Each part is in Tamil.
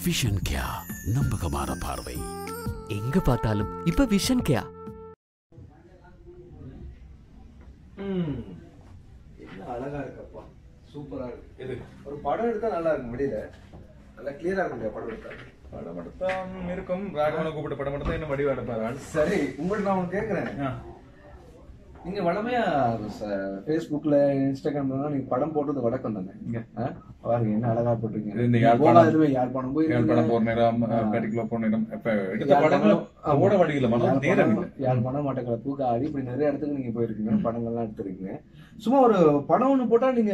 விஷன் கியா நம்பகமான பார்வை எங்க பார்த்தாலும் இப்ப விஷன் கேயா ம். என்ன அழகா இருக்கப்பா சூப்பரா இருக்கு இது ஒரு படம் எடுத்தா நல்லா இருக்கும் வெளியில நல்லா கிளியரா இருக்குங்க படம் எடுத்தா படம் எடுத்தான் இருக்கும் ராகவனை கூப்பிட்டு படம் எடுத்தா இன்னும் வடிவா எடுப்பாரு சரி உங்கள்ட்ட நான் ஒன்று கேட்குறேன் நீங்க வளமையா ஃபேஸ்புக்ல இன்ஸ்டாகிராம்ல நீங்க படம் போட்டது வழக்கம் தானே ஆ? பாருங்க என்ன அழகா போட்டிருக்கீங்க இது இந்த நீங்க யாழ்ப்பாணம். போகாததுமே யாழ்ப்பாணம் போய் யாழ்ப்பாணம் போர் நேரம் பெட்டிக்குள்ள போர் நேரம் இப்ப எடுத்த படங்கள் ஓட வழியில மனம் நேரம் இல்லை யாழ்ப்பாணம் மட்டக்களப்பு காடி இப்படி நிறைய இடத்துக்கு நீங்க போயிருக்கீங்க படங்கள்லாம் எடுத்திருக்கீங்க சும்மா ஒரு படம் ஒண்ணு போட்டா நீங்க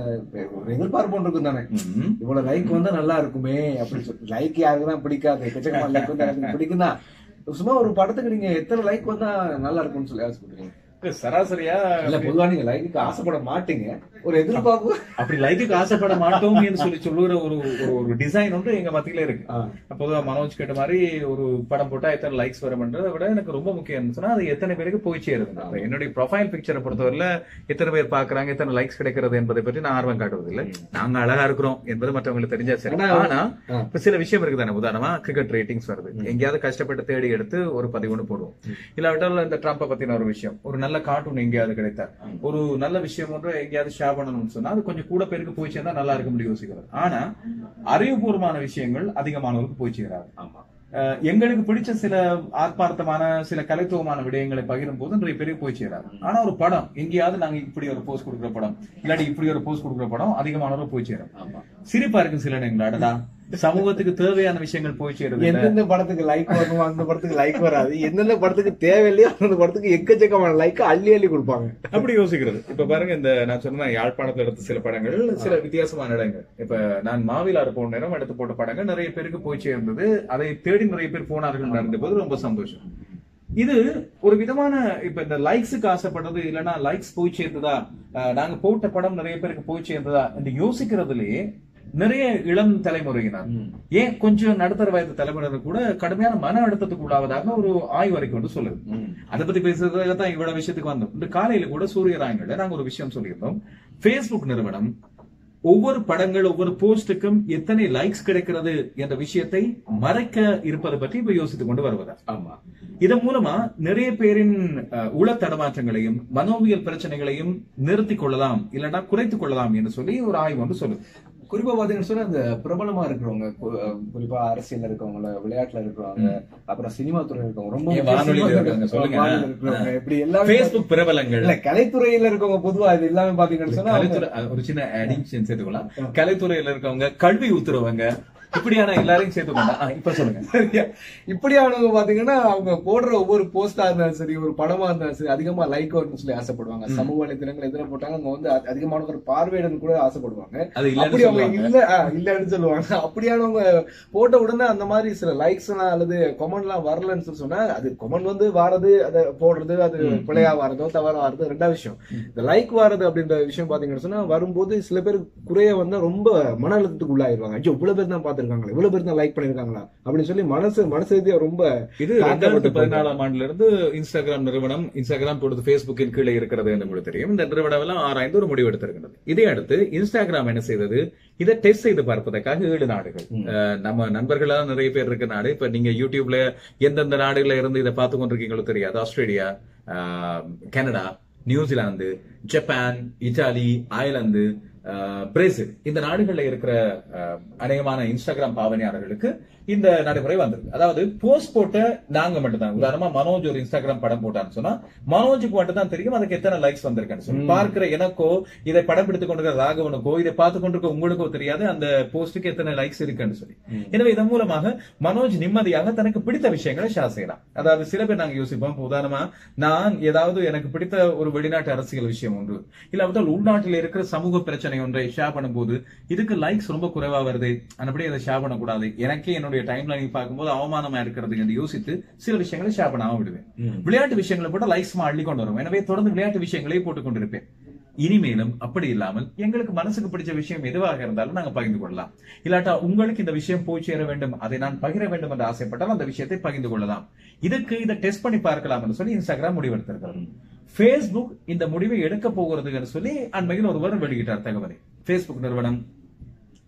ஒரு எதிர்பார்ப்பு ஒன்று இருக்கும் தானே ம். இவ்வளவு லைக் வந்தா நல்லா இருக்குமே அப்படின்னு சொல்லி லைக் யாருக்கு தான் பிடிக்காது எக்கச்சக்கமான லைக் வந்து எனக்கு பிடிக்கும் தான் சும்மா ஒரு படத்துக்கு நீங்க எத்தனை லைக் வந்தா நல்லா இருக்கும்னு சொல்லி ஆசைப்படுறீங்க இது சராசரியா இல்ல பொதுவா நீங்க லைக்கு ஆசைப்பட மாட்டீங்க ஒரு எதிர்பார்ப்பு அப்படி லைக்குக்கு ஆசைப்பட மாட்டோம் என்று சொல்லி சொல்லுகிற ஒரு ஒரு ஒரு டிசைன் வந்து எங்க மத்தியில இருக்கு ஆ. பொதுவா மனோஜ் கேட்ட மாதிரி ஒரு படம் போட்டா எத்தனை லைக்ஸ் வரும்ன்றதை விட எனக்கு ரொம்ப முக்கியம் சொன்னா அது எத்தனை பேருக்கு போய் சேருது அப்ப என்னுடைய ப்ரொஃபைல் பிக்சரை பொறுத்தவரையில எத்தனை பேர் பாக்குறாங்க எத்தனை லைக்ஸ் கிடைக்கிறது என்பதை பற்றி நான் ஆர்வம் காட்டுவதில்லை நாங்க அழகா இருக்கிறோம் என்பது மற்றவங்களுக்கு தெரிஞ்சா சரி ஆனா- ஆனா ஆ. இப்ப சில விஷயம் இருக்கு தானே உதாரணமா கிரிக்கெட் ரேட்டிங்ஸ் வருது எங்கேயாவது கஷ்டப்பட்டு தேடி எடுத்து ஒரு பதிவு ஒன்று போடுவோம் இல்லாவிட்டால் இந்த ட்ரம்ப்பை பத்தின ஒரு விஷயம் ஒரு நல்ல கார்ட்டூன் எங்கேயாவது கிடைத்தா ஒரு நல்ல விஷயம் ஒன்று எங்கேயாவது ஷேர் பண்ணணும்னு சொன்னா அது கொஞ்சம் கூட பேருக்கு போய் சேர்ந்தா நல்லா இருக்க முடியும் யோசிக்கிறது ஆனா அறிவுபூர்வமான விஷயங்கள் அதிகமானவருக்கு போய் சேராது ஆமா அஹ் எங்களுக்கு பிடிச்ச சில ஆத்மார்த்தமான சில கலைத்துவமான விடயங்களை பகிரும் போது நிறைய பேருக்கு போய் சேராது ஆனா ஒரு படம் எங்கேயாவது நாங்க இப்படி ஒரு போஸ்ட் கொடுக்குற படம் இல்லாட்டி இப்படி ஒரு போஸ்ட் கொடுக்குற படம் அதிகமானவருக்கு போய் சேரும் ஆமா சிரிப்பா இருக்கு சில நேரங்கள் அடடா சமூகத்துக்கு தேவையான விஷயங்கள் போய் சேருது இல்ல? எந்தெந்த படத்துக்கு லைக் வரும் அந்த படத்துக்கு லைக் வராது எந்தெந்த படத்துக்கு தேவையில்லையோ அந்த படத்துக்கு எக்கச்சக்கமான லைக் அள்ளி அள்ளி கொடுப்பாங்க அப்படி யோசிக்கிறது இப்ப பாருங்க இந்த நான் சொன்ன யாழ்ப்பாணத்துல எடுத்த சில படங்கள் சில வித்தியாசமான இடங்கள் இப்ப நான் மாவிலாறு போன நேரம் எடுத்து போட்ட படங்கள் நிறைய பேருக்கு போய் சேர்ந்தது அதை தேடி நிறைய பேர் போனார்கள் நடந்த போது ரொம்ப சந்தோஷம் இது ஒரு விதமான இப்ப இந்த லைக்ஸுக்கு ஆசைப்பட்டது இல்லைன்னா லைக்ஸ் போய் சேர்ந்ததா அஹ், நாங்க போட்ட படம் நிறைய பேருக்கு போய் சேர்ந்ததா என்று யோசிக்கிறதுலயே நிறைய இளம் தலைமுறையினர் ஏன் கொஞ்சம் நடுத்தர வயது தலைமுறையினர் கூட கடுமையான மன அழுத்தத்துக்கு உள்ளாவதாக ஒரு ஆய்வு அறிக்கை வந்து சொல்லுது அதை பத்தி பேசுறதுக்காக தான் இவ்வளவு விஷயத்துக்கு வந்தோம் இந்த காலையில கூட சூரிய ராயங்கள்ல நாங்க ஒரு விஷயம் சொல்லியிருந்தோம் Facebook நிறுவனம் ஒவ்வொரு படங்கள் ஒவ்வொரு போஸ்டுக்கும் எத்தனை லைக்ஸ் கிடைக்கிறது என்ற விஷயத்தை மறைக்க இருப்பதை பற்றி இப்ப யோசித்துக் கொண்டு வருவதா ஆமா இதன் மூலமா நிறைய பேரின் அஹ், உள தடமாற்றங்களையும் மனோவியல் பிரச்சனைகளையும் நிறுத்திக் கொள்ளலாம் இல்லைன்னா குறைத்துக் கொள்ளலாம் என்று சொல்லி ஒரு ஆய்வு வந்து சொல்லுது குறிப்பா பாத்தீங்கன்னு சொன்னா இந்த பிரபலமா இருக்கிறவங்க கு- அஹ் குறிப்பா அரசியல் இருக்கவங்க விளையாட்டுல இருக்கிறவங்க அப்புறம் சினிமா துறை இருக்கவங்க ரொம்ப ஏன் வானொலியில இருக்காங்க, சொல்லுங்க. வானொலியில இருக்கிறவங்க இப்படி எல்லாமே Facebook பிரபலங்கள் இல்ல கலைத்துறையில இருக்கவங்க பொதுவா இது எல்லாமே பாத்தீங்கன்னு சொன்னா அவங்க- கலைத்துறை அஹ், ஒரு சின்ன ஆடிங் சேர்த்துக்கலாம் கலைத்துறையில இருக்கவங்க கல்வி ஊத்துறவங்க இப்படியான எல்லாரையும் சேர்த்துக்கோங்க ஆ, இப்ப சொல்லுங்க சரியா இப்படியானவங்க பாத்தீங்கன்னா அவங்க போடுற ஒவ்வொரு போஸ்டா இருந்தாலும் சரி ஒரு படமா இருந்தாலும் சரி அதிகமா லைக் வரணும்னு சொல்லி ஆசைப்படுவாங்க சமூக வலைத்தளங்கள் எதிர போட்டாங்க அவங்க வந்து அ- அதிகமானவர் பார்வையிடணும் கூட ஆசைப்படுவாங்க அது இல்லைன்னு அப்படி அவங்க சொல்லுவாங்க. இல்ல ஆ, இல்லன்னு சொல்லுவாங்க அப்படியானவங்க போட்ட உடனே அந்த மாதிரி சில லைக்ஸ் எல்லாம் அல்லது கொமெண்ட் எல்லாம் வரலன்னு சொல்லி சொன்னா அது கொமெண்ட் வந்து வாரது அதை போடுறது அது பிழையா வாரதோ தவறா வாரதோ ரெண்டாவது விஷயம் இந்த லைக் வாரது அப்படின்ற விஷயம் பாத்தீங்கன்னு சொன்னா வரும்போது சில பேர் குறைய வந்து ரொம்ப மன அழுத்தத்துக்கு உள்ளாயிருவாங்க ஐயோ இவ்வளவு பேர் தான் பாத்துருக்காங்களா இவ்வளவு பேர் தான் லைக் பண்ணிருக்காங்களா அப்படின்னு சொல்லி மனசு மனசு ரீதியா ரொம்ப இது ரெண்டாயிரத்தி பதினாலாம் ஆண்டுல இருந்து இன்ஸ்டாகிராம் நிறுவனம் இன்ஸ்டாகிராம் பொறுத்து Facebookin கீழே இருக்கிறது என்று உங்களுக்கு தெரியும் இந்த நிறுவனம் எல்லாம் ஆராய்ந்து ஒரு முடிவு எடுத்திருக்கிறது இதை அடுத்து இன்ஸ்டாகிராம் என்ன செய்தது இதை டெஸ்ட் செய்து பார்ப்பதற்காக ஏழு நாடுகள் அஹ், நம்ம நண்பர்களா நிறைய பேர் இருக்க நாடு இப்ப நீங்க யூடியூப்ல எந்தெந்த நாடுகள்ல இருந்து இதை பார்த்து கொண்டிருக்கீங்களோ தெரியாது ஆஸ்திரேலியா அஹ், Canada New Zealand Japan Italy Ireland அஹ், பிரேசில் இந்த நாடுகள்ல இருக்கிற அஹ், அநேகமான இன்ஸ்டாகிராம் பாவனையாளர்களுக்கு இந்த நடைமுறை வந்திருக்கு அதாவது போஸ்ட் போட்ட நாங்க மட்டும் தான் உதாரணமா மனோஜ் ஒரு இன்ஸ்டாகிராம் படம் போட்டான்னு சொன்னா மனோஜுக்கு மட்டும் தான் தெரியும் அதுக்கு எத்தனை லைக்ஸ் வந்திருக்குன்னு சொல்லி பார்க்கிற எனக்கோ இதை படம் பிடித்துக் கொண்டிருக்கிற ராகவனுக்கோ இதை பார்த்து கொண்டிருக்க உங்களுக்கோ தெரியாது அந்த போஸ்டுக்கு எத்தனை லைக்ஸ் இருக்குன்னு சொல்லி எனவே இதன் மூலமாக மனோஜ் நிம்மதியாக தனக்கு பிடித்த விஷயங்களை ஷேர் செய்யலாம் அதாவது சில பேர் நாங்க யோசிப்போம் இப்ப உதாரணமா நான் ஏதாவது எனக்கு பிடித்த ஒரு வெளிநாட்டு அரசியல் விஷயம் ஒன்று இல்லாவிட்டால் உள்நாட்டில் இருக்கிற சமூக பிரச்சனை ஒன்றை ஷேர் பண்ணும்போது இதுக்கு லைக்ஸ் ரொம்ப குறைவா வருது அப்படி அதை ஷேர் பண்ணக்கூடாது எனக்கே என்னுடைய டைம் லைன் பார்க்கும்போது அவமானமா இருக்கிறது என்று யோசித்து சில விஷயங்களை ஷேர் பண்ணாம விடுவேன் விளையாட்டு விஷயங்களை போட்டு லைக்ஸ் அள்ளி கொண்டு வரும் எனவே தொடர்ந்து விளையாட்டு விஷயங்களை போட்டுக் கொண்டிருப்பேன் இனிமேலும் அப்படி இல்லாமல் எங்களுக்கு மனசுக்கு பிடிச்ச விஷயம் எதுவாக இருந்தாலும் நாங்க பகிர்ந்து கொள்ளலாம் இல்லாட்டா உங்களுக்கு இந்த விஷயம் போய் சேர வேண்டும் அதை நான் பகிர வேண்டும் என்று ஆசைப்பட்டால் அந்த விஷயத்தை பகிர்ந்து கொள்ளலாம் இதுக்கு இதை டெஸ்ட் பண்ணி பார்க்கலாம் என்று சொல்லி இன்ஸ்டாகிராம் முடிவெடுத்திருக்கிறது Facebook இந்த முடிவை எடுக்க போகிறது என்று சொல்லி அண்மையில் ஒருவர் வெளியிட்டார் தகவலை Facebook நிறுவனம்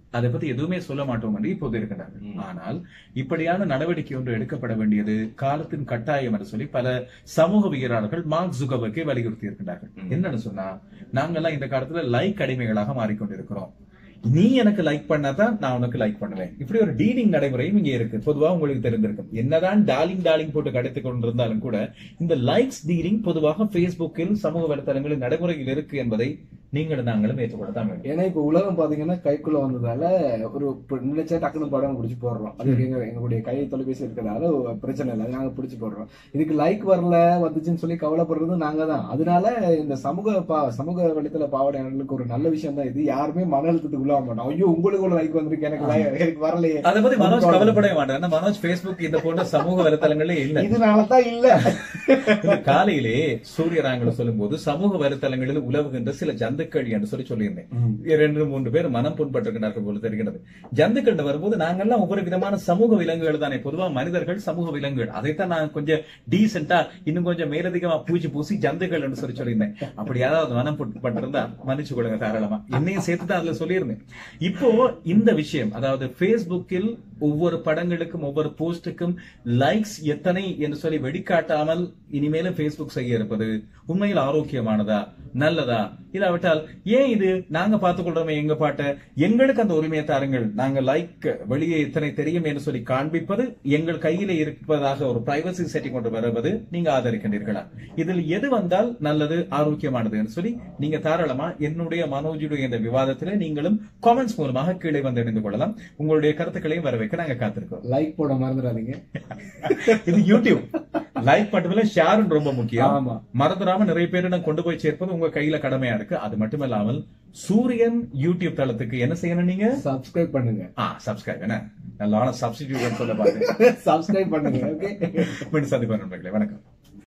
அதை பத்தி எதுவுமே சொல்ல மாட்டோம் என்று இப்போது இருக்கின்றார்கள் ஆனால் இப்படியான நடவடிக்கை ஒன்று எடுக்கப்பட வேண்டியது காலத்தின் கட்டாயம் என்று சொல்லி பல சமூகவியலாளர்கள் மார்க் ஜுகபர்க்கை வலியுறுத்தி இருக்கின்றார்கள் என்னன்னு சொன்னா நாங்கெல்லாம் இந்த காலத்துல லைக் அடிமைகளாக மாறிக்கொண்டிருக்கிறோம் நீ எனக்கு லைக் பண்ணாதான் நான் உனக்கு லைக் பண்ணுவேன் இப்படி ஒரு டீலிங் நடைமுறையும் இங்க இருக்கு பொதுவா உங்களுக்கு தெரிந்திருக்கும் என்னதான் டார்லிங் டார்லிங் போட்டு கிடைத்துக் கொண்டிருந்தாலும் கூட இந்த லைக்ஸ் டீலிங் பொதுவாக Facebookல் சமூக வலைத்தளங்களில் நடைமுறையில் இருக்கு என்பதை நீங்களும் நாங்களும் ஏற்றுக்கொள்ளத்தான் வேண்டும் ஏன்னா இப்ப உலகம் பாத்தீங்கன்னா கைக்குள்ள வந்ததால ஒரு இப்ப நினைச்சா டக்குனு படம் பிடிச்சு போடுறோம் அது எங்க எங்களுடைய கை தொலைபேசி இருக்கிறதால ஒரு பிரச்சனை இல்லை நாங்க பிடிச்சு போடுறோம் இதுக்கு லைக் வரல வந்துச்சுன்னு சொல்லி கவலைப்படுறது நாங்க தான் அதனால இந்த சமூக பா சமூக வலைத்தள பாவடையாளர்களுக்கு ஒரு நல்ல விஷயம் தான் இது யாருமே மன அழுத்தத்துக்கு உள்ளாக மாட்டோம் ஐயோ உங்களுக்கு ஒரு லைக் வந்திருக்கு எனக்கு like- எனக்கு வரலையே அதை பத்தி மனோஜ் கவலைப்படவே மாட்டேன் ஏன்னா மனோஜ் Facebook இந்த போன்ற சமூக வலைத்தளங்களே இல்ல இதனாலதான் இல்ல இந்த காலையிலே சூரியராங்கல சொல்லும்போது சமூக வலைத்தளங்களில் உலவுகின்ற சில ஜந்துக்கள் என்று சொல்லி சொல்லியிருந்தேன் இரண்டு மூன்று பேர் மனம் புண்பட்டிருக்கிறார்கள் போல தெரிகிறது ஜந்துக்கள் வரும்போது நாங்கெல்லாம் ஒவ்வொரு விதமான சமூக விலங்குகள் தானே பொதுவா மனிதர்கள் சமூக விலங்குகள் அதைத்தான் நான் கொஞ்சம் டீசென்டா இன்னும் கொஞ்சம் மேலதிகமா பூச்சி பூசி ஜந்துக்கள் என்று சொல்லி சொல்லியிருந்தேன் அப்படி யாராவது மனம் புண்பட்டிருந்தா மன்னிச்சு கொள்ளுங்க தாராளமா என்னையும் சேர்த்து தான் அதுல சொல்லியிருந்தேன் இப்போ இந்த விஷயம் அதாவது Facebookல் ஒவ்வொரு படங்களுக்கும் ஒவ்வொரு போஸ்டுக்கும் லைக்ஸ் எத்தனை என்று சொல்லி வெளிக்காட்டாமல் இனிமேலும் Facebook செய்ய இருப்பது உண்மையில் ஆரோக்கியமானதா நல்லதா இல்லாவிட்டால் ஏன் இது நாங்க பார்த்துக் கொள்றோமே எங்க பாட்டை எங்களுக்கு அந்த உரிமையை தாருங்கள் நாங்க லைக் வெளியே இத்தனை தெரியும் என்று சொல்லி காண்பிப்பது எங்கள் கையில இருப்பதாக ஒரு பிரைவசி செட்டிங் கொண்டு வருவது நீங்க ஆதரிக்கின்றீர்களா இதில் எது வந்தால் நல்லது ஆரோக்கியமானது என்று சொல்லி நீங்க தாராளமா என்னுடைய மனோஜுடைய இந்த விவாதத்திலே நீங்களும் காமெண்ட்ஸ் மூலமாக கீழே வந்து இணைந்து கொள்ளலாம் உங்களுடைய கருத்துக்களையும் வரவேற்க நாங்க காத்திருக்கோம் லைக் போட மறந்துடாதீங்க இது யூடியூப் லைக் மட்டுமில்ல ஷேரும் ரொம்ப முக்கியம் ஆமா. மறந்துடாம நிறைய பேரிடம் கொண்டு போய் சேர்ப்பது உங்க கையில கடமையா இருக்கு அது மட்டுமல்லாமல் சூரியன் யூடியூப் தளத்துக்கு என்ன செய்யணும் நீங்க சப்ஸ்கிரைப் பண்ணுங்க ஆ சப்ஸ்கிரைப் என்ன நல்ல சப்ஸ்டிடியூட் சொல்ல பாருங்க சப்ஸ்கிரைப் பண்ணுங்க ஓகே மீண்டும் சந்திப்போம் நண்பர்களே வணக்கம்